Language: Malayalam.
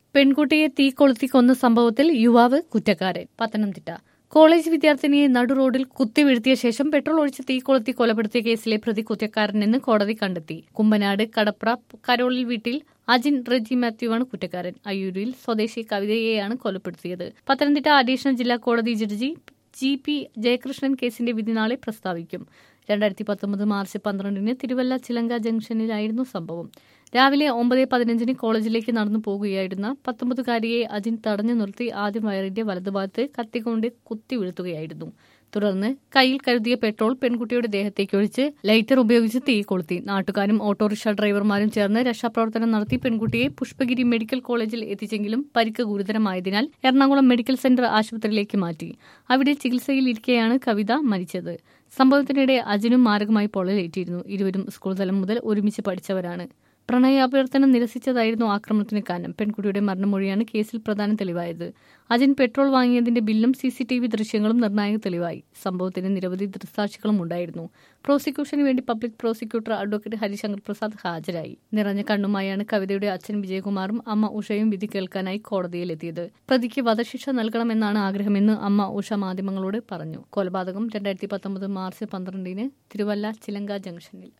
പെൺകുട്ടിയെ തീ കൊളുത്തി കൊന്ന സംഭവത്തിൽ യുവാവ് കുറ്റക്കാരൻ പത്തനംതിട്ട കോളേജ് വിദ്യാർത്ഥിനിയെ നടുറോഡിൽ കുത്തി വീഴ്ത്തിയ ശേഷം പെട്രോൾ ഒഴിച്ച് തീ കൊളുത്തി കൊലപ്പെടുത്തിയ കേസിലെ പ്രതി കുറ്റക്കാരനെന്ന് കോടതി കണ്ടെത്തി കുമ്പനാട് കടപ്ര കരോളിൽ വീട്ടിൽ അജിൻ റെജി മാത്യുവാണ് കുറ്റക്കാരൻ അയ്യൂരിൽ സ്വദേശി കവിതയെയാണ് കൊലപ്പെടുത്തിയത് പത്തനംതിട്ട അഡീഷണൽ ജില്ലാ കോടതി ജഡ്ജി ജി പി ജയകൃഷ്ണൻ കേസിന്റെ വിധി നാളെ പ്രസ്താവിക്കും രണ്ടായിരത്തി പത്തൊമ്പത് മാർച്ച് പന്ത്രണ്ടിന് തിരുവല്ല ചിലങ്ക ജംഗ്ഷനിലായിരുന്നു സംഭവം രാവിലെ ഒമ്പത് പതിനഞ്ചിന് കോളേജിലേക്ക് നടന്നു പോകുകയായിരുന്ന പത്തൊമ്പതുകാരിയെ അജിൻ തടഞ്ഞു നിർത്തി ആദ്യം വയറിന്റെ വലതുഭാഗത്ത് കത്തിക്കൊണ്ട് കുത്തി വീഴ്ത്തുകയായിരുന്നു തുടർന്ന് കയ്യിൽ കരുതിയ പെട്രോൾ പെൺകുട്ടിയുടെ ദേഹത്തേക്ക് ഒഴിച്ച് ലൈറ്റർ ഉപയോഗിച്ച് തീ കൊളുത്തി നാട്ടുകാരും ഓട്ടോറിക്ഷ ഡ്രൈവർമാരും ചേർന്ന് രക്ഷാപ്രവർത്തനം നടത്തി പെൺകുട്ടിയെ പുഷ്പഗിരി മെഡിക്കൽ കോളേജിൽ എത്തിച്ചെങ്കിലും പരിക്ക് ഗുരുതരമായതിനാൽ എറണാകുളം മെഡിക്കൽ സെന്റർ ആശുപത്രിയിലേക്ക് മാറ്റി അവിടെ ചികിത്സയിലിരിക്കെയാണ് കവിത മരിച്ചത് സംഭവത്തിനിടെ അജിനും മാരകമായി പൊള്ളലേറ്റിരുന്നു ഇരുവരും സ്കൂൾ തലം മുതൽ ഒരുമിച്ച് പഠിച്ചവരാണ് പ്രണയാഭ്യർത്ഥന നിരസിച്ചതായിരുന്നു ആക്രമണത്തിന് കാരണം പെൺകുട്ടിയുടെ മരണമൊഴിയാണ് കേസിൽ പ്രധാന തെളിവായത് അജിൻ പെട്രോൾ വാങ്ങിയതിന്റെ ബില്ലും സി സി ടി വി ദൃശ്യങ്ങളും നിർണായക തെളിവായി സംഭവത്തിന് നിരവധി ദൃക്സാക്ഷികളും ഉണ്ടായിരുന്നു പ്രോസിക്യൂഷന് വേണ്ടി public prosecutor advocate Harishankar Prasad ഹാജരായി നിറഞ്ഞ കണ്ണുമായാണ് കവിതയുടെ അച്ഛൻ വിജയകുമാറും അമ്മ ഉഷയും വിധി കേൾക്കാനായി കോടതിയിലെത്തിയത് പ്രതിക്ക് വധശിക്ഷ നൽകണമെന്നാണ് ആഗ്രഹമെന്ന് അമ്മ ഉഷ മാധ്യമങ്ങളോട് പറഞ്ഞു കൊലപാതകം രണ്ടായിരത്തി പത്തൊമ്പത് മാർച്ച് പന്ത്രണ്ടിന് തിരുവല്ല ചിലങ്ക ജംഗ്ഷനിൽ